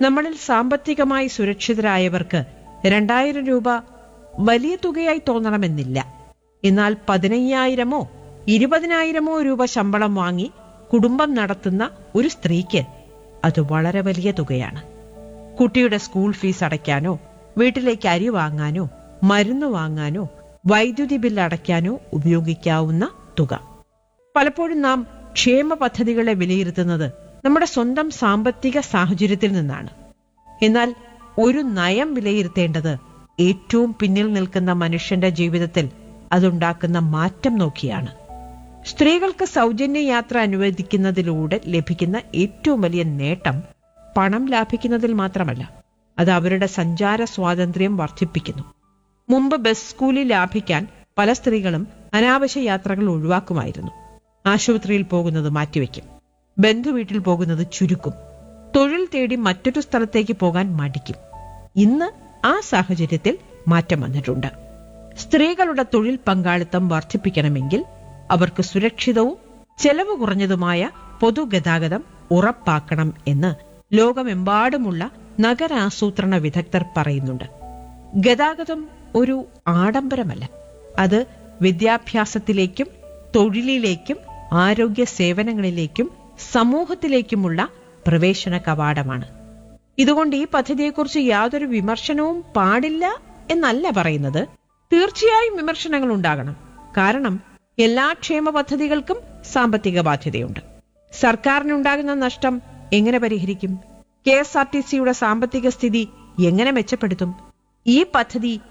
നമ്മളിൽ സാമ്പത്തികമായി സുരക്ഷിതരായവർക്ക് രണ്ടായിരം രൂപ വലിയ തുകയായി തോന്നണമെന്നില്ല എന്നാൽ പതിനയ്യായിരമോ ഇരുപതിനായിരമോ രൂപ ശമ്പളം വാങ്ങി കുടുംബം നടത്തുന്ന ഒരു സ്ത്രീക്ക് അത് വളരെ വലിയ തുകയാണ് കുട്ടിയുടെ സ്കൂൾ ഫീസ് അടയ്ക്കാനോ വീട്ടിലേക്ക് അരി വാങ്ങാനോ മരുന്ന് വാങ്ങാനോ വൈദ്യുതി ബില്ല് അടയ്ക്കാനോ ഉപയോഗിക്കാവുന്ന തുക പലപ്പോഴും നാം ക്ഷേമ പദ്ധതികളെ വിലയിരുത്തുന്നത് നമ്മുടെ സ്വന്തം സാമ്പത്തിക സാഹചര്യത്തിൽ നിന്നാണ് എന്നാൽ ഒരു നയം വിലയിരുത്തേണ്ടത് ഏറ്റവും പിന്നിൽ നിൽക്കുന്ന മനുഷ്യന്റെ ജീവിതത്തിൽ അതുണ്ടാക്കുന്ന മാറ്റം നോക്കിയാണ് സ്ത്രീകൾക്ക് സൗജന്യ യാത്ര അനുവദിക്കുന്നതിലൂടെ ലഭിക്കുന്ന ഏറ്റവും വലിയ നേട്ടം പണം ലാഭിക്കുന്നതിൽ മാത്രമല്ല അത് അവരുടെ സഞ്ചാര സ്വാതന്ത്ര്യം വർദ്ധിപ്പിക്കുന്നു മുമ്പ് ബസ് കൂലി ലാഭിക്കാൻ പല സ്ത്രീകളും അനാവശ്യ യാത്രകൾ ഒഴിവാക്കുമായിരുന്നു ആശുപത്രിയിൽ പോകുന്നത് മാറ്റിവെക്കും ബന്ധുവീട്ടിൽ പോകുന്നത് ചുരുക്കും തൊഴിൽ തേടി മറ്റൊരു സ്ഥലത്തേക്ക് പോകാൻ മടിക്കും ഇന്ന് ആ സാഹചര്യത്തിൽ മാറ്റം വന്നിട്ടുണ്ട് സ്ത്രീകളുടെ തൊഴിൽ പങ്കാളിത്തം വർദ്ധിപ്പിക്കണമെങ്കിൽ അവർക്ക് സുരക്ഷിതവും ചെലവ് കുറഞ്ഞതുമായ പൊതുഗതാഗതം ഉറപ്പാക്കണം എന്ന് ലോകമെമ്പാടുമുള്ള നഗരാസൂത്രണ വിദഗ്ധർ പറയുന്നുണ്ട് ഗതാഗതം ഒരു ആഡംബരമല്ല അത് വിദ്യാഭ്യാസത്തിലേക്കും തൊഴിലിലേക്കും ആരോഗ്യ സേവനങ്ങളിലേക്കും സമൂഹത്തിലേക്കുമുള്ള പ്രവേശന കവാടമാണ് ഇതുകൊണ്ട് ഈ പദ്ധതിയെക്കുറിച്ച് യാതൊരു വിമർശനവും പാടില്ല എന്നല്ല പറയുന്നത് തീർച്ചയായും വിമർശനങ്ങൾ ഉണ്ടാകണം കാരണം എല്ലാ ക്ഷേമ പദ്ധതികൾക്കും സാമ്പത്തിക ബാധ്യതയുണ്ട് സർക്കാരിനുണ്ടാകുന്ന നഷ്ടം എങ്ങനെ പരിഹരിക്കും കെ എസ് ആർ ടി സിയുടെ സാമ്പത്തിക സ്ഥിതി എങ്ങനെ മെച്ചപ്പെടുത്തും ഈ പദ്ധതി